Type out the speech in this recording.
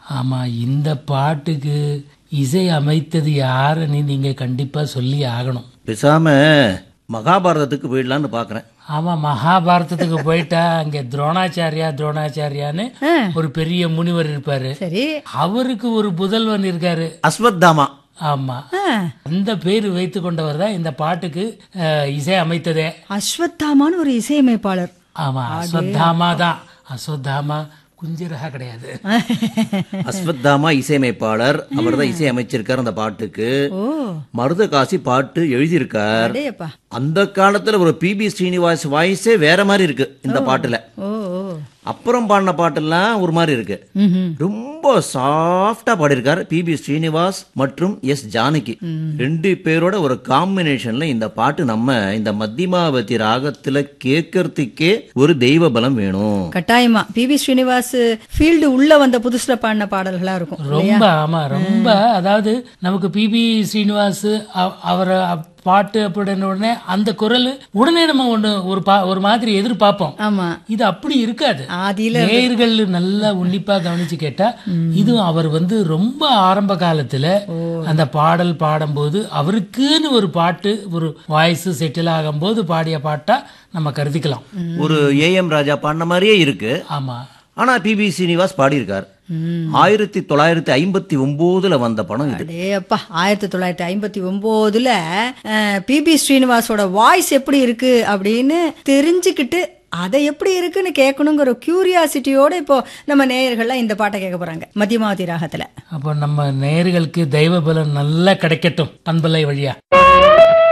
ஆமா இந்த பாட்டுக்கு இசை அமைத்தது யாருன்னு நீங்க கண்டிப்பா சொல்லி ஆகணும் பேசாம மகாபாரதத்துக்கு போயிடலான்னு பார்க்குறேன் ஆமா மகாபாரதத்துக்கு போயிட்டா அங்க துரோணாச்சாரியா துரோணாச்சாரியான்னு ஒரு பெரிய முனிவர் இருப்பாரு சரி அவருக்கு ஒரு புதல்வன் இருக்காரு அஸ்வத்தாமா ஆமா ஆ, அந்த பேர் வைத்து கொண்டவர் தான் இந்த பாட்டுக்கு அஹ், இசை அமைத்ததே அஸ்வத்தாமான்னு ஒரு இசையமைப்பாளர் ஆமா அஸ்வத்தாமா தான் அஸ்வத்தாமா குஞ்சிரகா கிடையாது அஸ்வத்தாமா இசையமைப்பாளர் அவர் தான் இசை அமைச்சிருக்கார் அந்த பாட்டுக்கு ஓ மருதகாசி பாட்டு எழுதியிருக்கார் அடேயப்பா அந்த காலத்துல ஒரு பிபி ஸ்ரீனிவாஸ் வாய்ஸே வேற மாதிரி இருக்கு இந்த பாட்டுல ஓ ஓ அப்புறம் பாடின பாட்டெல்லாம் ஒரு மாதிரி இருக்கு ம்ஹும். ரொம்ப சாஃப்டா பாடியிருக்கார் பிபி ஸ்ரீனிவாஸ் மற்றும் எஸ் ஜானகி ரெண்டு பேரோட ஒரு காம்பினேஷன்ல இந்த பாட்டு நம்ம இந்த மத்தியமாவதி ராகத்துல கேட்கறதுக்கே ஒரு தெய்வ பலம் வேணும் கட்டாயமா பிவி ஸ்ரீனிவாஸ் ஃபீல்டு உள்ள வந்த புதுசுல பாடின பாடல்களா இருக்கும் ரொம்ப ஆமா ரொம்ப அதாவது நமக்கு பிபி ஸ்ரீனிவாஸ் அவ- அவரை அப்- பாட்டு அப்படின்னு உடனே அந்த குரல் உடனே நம்ம ஒண்ணு ஒரு பா ஒரு மாதிரி எதிர்பார்ப்போம் ஆமா இது அப்படி இருக்காது ஆதியில நேயர்கள் நல்லா உன்னிப்பா கவனிச்சு கேட்டா இது அவர் வந்து ரொம்ப ஆரம்ப காலத்துல அந்த பாடல் பாடும்போது அவருக்குன்னு ஒரு பாட்டு ஒரு வாய்ஸ் செட்டில் ஆகும்போது பாடிய பாட்டா நம்ம கருதிக்கலாம் ஒரு ஏஎம் ராஜா பாடின மாதிரியே இருக்கு ஆமா ஆனா பிபி ஸ்ரீனிவாஸ் பாடியிருக்கார் ஆயிரத்தி தொள்ளாயிரத்தி ஐம்பத்தி ஒன்பதுல வந்த படம் இது அடே அப்பா ஆயிரத்தி தொள்ளாயிரத்தி ஐம்பத்தி ஒன்பதுல பிபி ஸ்ரீனிவாஸோட வாய்ஸ் எப்படி இருக்கு அப்படின்னு தெரிஞ்சுக்கிட்டு அதை எப்படி இருக்குன்னு கேட்கணுங்கிற கியூரியாசிட்டியோட இப்போ நம்ம நேயர்கள்லாம் இந்த பாட்டை கேட்க போறாங்க மத்தியமாவதி ராகத்துல அப்போ நம்ம நேயர்களுக்கு தெய்வ பலம் நல்லா கிடைக்கட்டும் பண்பலை வழியா